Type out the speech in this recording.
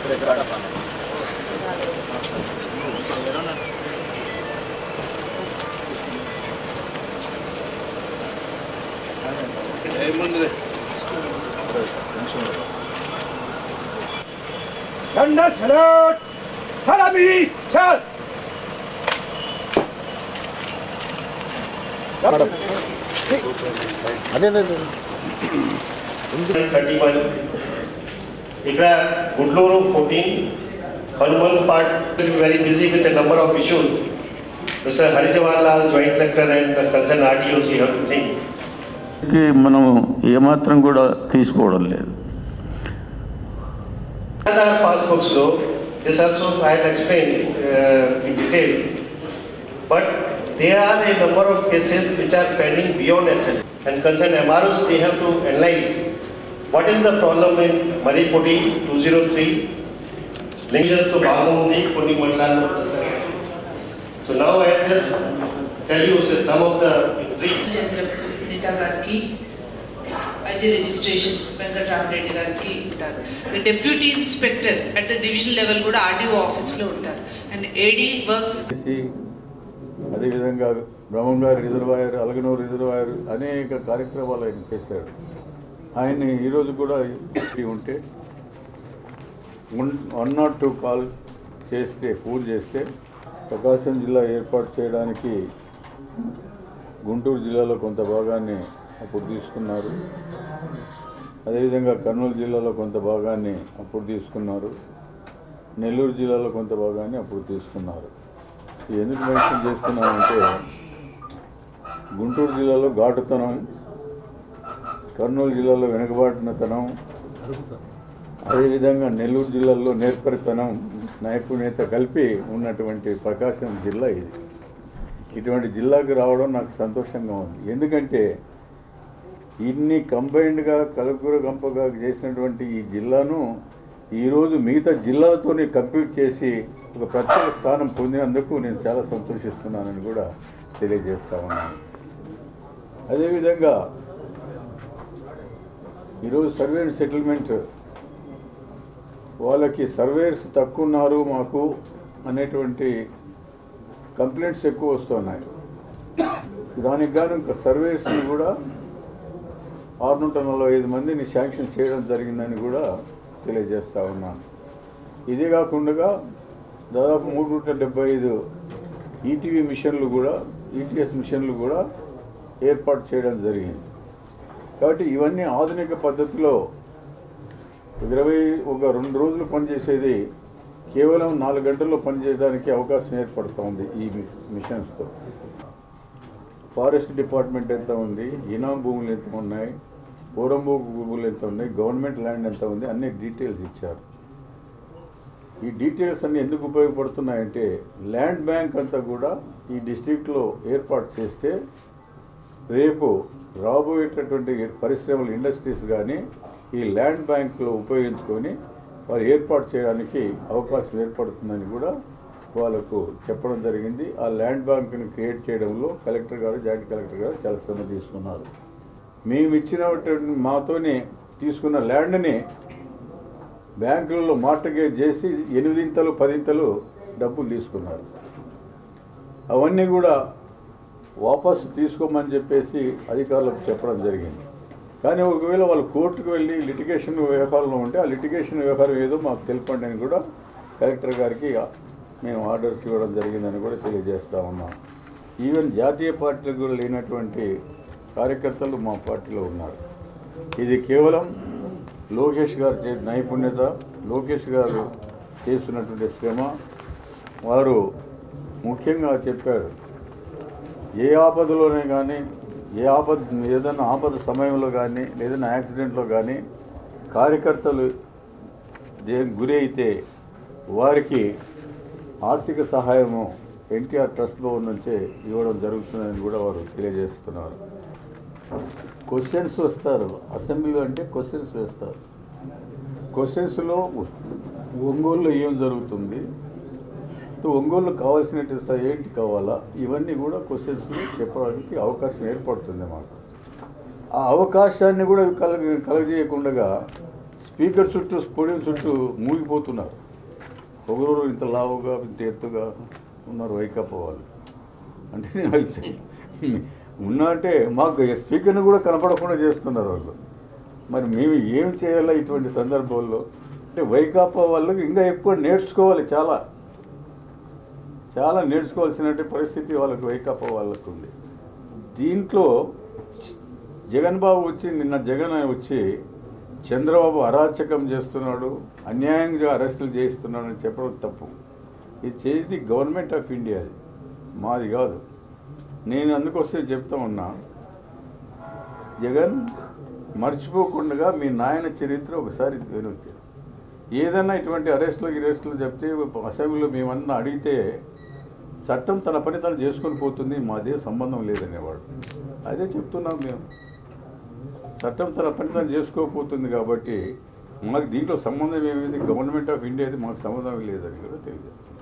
Thunder salute! Halabi! Chal! Thirty one ఇక్కడ Gudluru fourteen Hanumanth part very busy with number of issues mister Hari Jawaharlal joint collector and concern RTOs you have to think కి మనం ఏమాత్రం కూడా తీసుకోవడం లేదు Aadhaar passbooks లో this also I'll explain uh, in detail. But there are a number of cases which are pending beyond SL. And concern MROs, they have to analyze what is the problem in Maripudi 203. Linkages to బాగుంది కొన్ని మండలాల్లో Dasara. So now I just tell you say, some of the brief చంద్ర నీతా గారికి IG registrations Venkatarama Reddy గారికి ఉంటారు the deputy inspector at the division level కూడా RTO ఆఫీస్లో ఉంటారు and AD works చేసి అదేవిధంగా బ్రహ్మంగారి రిజర్వాయర్ అలగనూరు రిజర్వాయర్ అనేక కార్యక్రమాలు ఆయన చేశాడు ఆయన్ని ఈరోజు కూడా ఈ ఉంటే వన్ నాట్ టూ కాల్ చేస్తే ఫోన్ చేస్తే ప్రకాశం జిల్లా ఏర్పాటు చేయడానికి గుంటూరు జిల్లాలో కొంత భాగాన్ని అప్పుడు తీసుకున్నారు అదేవిధంగా కర్నూలు జిల్లాలో కొంత భాగాన్ని అప్పుడు తీసుకున్నారు నెల్లూరు జిల్లాలో కొంత భాగాన్ని అప్పుడు తీసుకున్నారు ఇది ఎందుకు మెన్షన్ చేస్తున్నానంటే గుంటూరు జిల్లాలో ఘాటుతనం కర్నూలు జిల్లాలో వెనుకబాటునతనం అదేవిధంగా నెల్లూరు జిల్లాలో నేర్పరితనం నైపుణ్యత కలిపి ఉన్నటువంటి ప్రకాశం జిల్లా ఇది ఇటువంటి జిల్లాకు రావడం నాకు సంతోషంగా ఉంది ఎందుకంటే ఇన్ని కంబైన్డ్గా కలుపుర గంపగా చేసినటువంటి ఈ జిల్లాను ఈరోజు మిగతా జిల్లాలతోనే కంప్లీట్ చేసి ఒక ప్రత్యేక స్థానం పొందినందుకు నేను చాలా సంతోషిస్తున్నానని కూడా తెలియజేస్తా ఉన్నాను అదేవిధంగా ఈరోజు సర్వే అండ్ సెటిల్మెంట్ వాళ్ళకి సర్వేయర్స్ తక్కువ ఉన్నారు మాకు అనేటువంటి కంప్లైంట్స్ ఎక్కువ వస్తున్నాయి దానికి గాను ఇంకా సర్వేయర్స్ని కూడా ఆరు నూట నలభై ఐదు మందిని శాంక్షన్ చేయడం జరిగిందని కూడా తెలియజేస్తా ఉన్నాను ఇదే కాకుండా దాదాపు మూడు నూట డెబ్బై ఐదు ఈటీవీ మిషన్లు కూడా ఈటీఎస్ మిషన్లు కూడా ఏర్పాటు చేయడం జరిగింది కాబట్టి ఇవన్నీ ఆధునిక పద్ధతిలో ఇరవై ఒక రెండు రోజులు పనిచేసేది కేవలం నాలుగు గంటల్లో పనిచేయడానికి అవకాశం ఏర్పడుతోంది ఈ మి- మిషన్స్తో ఫారెస్ట్ డిపార్ట్మెంట్ ఎంత ఉంది ఇనాం భూములు ఎంత ఉన్నాయి పూరంభూ భూములు ఎంత ఉన్నాయి గవర్నమెంట్ ల్యాండ్ ఎంత ఉంది అన్ని డీటెయిల్స్ ఇచ్చారు ఈ డీటెయిల్స్ అన్ని ఎందుకు ఉపయోగపడుతున్నాయంటే ల్యాండ్ బ్యాంక్ అంతా కూడా ఈ డిస్ట్రిక్ట్లో ఏర్పాటు చేస్తే రేపు రాబోయేటటువంటి పరిశ్రమలు ఇండస్ట్రీస్ కానీ ఈ ల్యాండ్ బ్యాంక్లో ఉపయోగించుకొని వారు ఏర్పాటు చేయడానికి అవకాశం ఏర్పడుతుందని కూడా వాళ్ళకు చెప్పడం జరిగింది ఆ ల్యాండ్ బ్యాంక్ని క్రియేట్ చేయడంలో కలెక్టర్ గారు జాయింట్ కలెక్టర్ గారు చాలా శ్రమ తీసుకున్నారు మేము ఇచ్చినటువంటి మాతోనే తీసుకున్న ల్యాండ్ని బ్యాంకులలో మార్టగేజ్ చేసి ఎనిమిదింతలు పదింతలు డబ్బులు తీసుకున్నారు అవన్నీ కూడా వాపస్ తీసుకోమని చెప్పేసి అధికారులకు చెప్పడం జరిగింది కానీ ఒకవేళ వాళ్ళు కోర్టుకు వెళ్ళి లిటిగేషన్ వ్యవహారంలో ఉంటే ఆ లిటిగేషన్ వ్యవహారం ఏదో మాకు తెలపండి అని కూడా కలెక్టర్ గారికి మేము ఆర్డర్స్ ఇవ్వడం జరిగిందని కూడా తెలియజేస్తా ఉన్నాం ఈవెన్ జాతీయ పార్టీలకు కూడా లేనటువంటి కార్యకర్తలు మా పార్టీలో ఉన్నారు ఇది కేవలం లోకేష్ గారు చే నైపుణ్యత లోకేష్ గారు చేస్తున్నటువంటి శ్రమ వారు ముఖ్యంగా చెప్పారు ఏ ఆపదలోనే కానీ ఏ ఆపద ఏదైనా ఆపద సమయంలో కానీ ఏదైనా యాక్సిడెంట్లో కానీ కార్యకర్తలు దే- గురి అయితే వారికి ఆర్థిక సహాయము ఎన్టీఆర్ ట్రస్ట్ భవన్ నుంచే ఇవ్వడం జరుగుతుందని కూడా వారు తెలియజేస్తున్నారు క్వశ్చన్స్ వస్తారు అసెంబ్లీలో అంటే క్వశ్చన్స్ వేస్తారు క్వశ్చన్స్లో ఒంగోలులో ఏం జరుగుతుంది సో ఒంగోలు కావాల్సినట్టు స- ఏంటి కావాలా ఇవన్నీ కూడా క్వశ్చన్స్ చెప్పడానికి అవకాశం ఏర్పడుతుంది మాకు ఆ అవకాశాన్ని కూడా కలగ కలగజేయకుండా స్పీకర్ చుట్టూ పోడియం చుట్టూ మూగిపోతున్నారు ఒకరు ఇంత లావుగా ఇంత ఎత్తుగా ఉన్నారు వైకాపా వాళ్ళు అంటే నేను అయితే ఉన్నా అంటే మాకు స్పీకర్ని కూడా కనపడకుండా చేస్తున్నారు వాళ్ళు మరి మేము ఏం చేయాలా ఇటువంటి సందర్భంలో అంటే వైకాపా వాళ్ళకి ఇంకా ఎక్కువ నేర్చుకోవాలి చాలా చాలా నేర్చుకోవాల్సిన పరిస్థితి వాళ్ళకి వైకాపా వాళ్ళకు ఉంది దీంట్లో జగన్ బాబు వచ్చి నిన్న జగన్ వచ్చి చంద్రబాబు అరాచకం చేస్తున్నాడు అన్యాయంగా అరెస్టులు చేయిస్తున్నాడు అని చెప్పడం తప్పు ఇది చేసేది గవర్నమెంట్ ఆఫ్ ఇండియా అది మాది కాదు నేను అందుకోసం చెప్తా ఉన్నా జగన్ మర్చిపోకుండా మీ నాయన చరిత్ర ఒకసారి వినొచ్చు ఏదన్నా ఇటువంటి అరెస్టులు గిరెస్టులు చెప్తే అసెంబ్లీలో మేమన్నా అడిగితే చట్టం తన పని తను చేసుకొని పోతుంది మాదే సంబంధం లేదనేవాడు అదే చెప్తున్నాం మేము చట్టం తన పని తను చేసుకోకపోతుంది కాబట్టి మాకు దీంట్లో సంబంధం ఏమైంది గవర్నమెంట్ ఆఫ్ ఇండియా అది మాకు సంబంధం లేదని కూడా తెలియజేస్తాం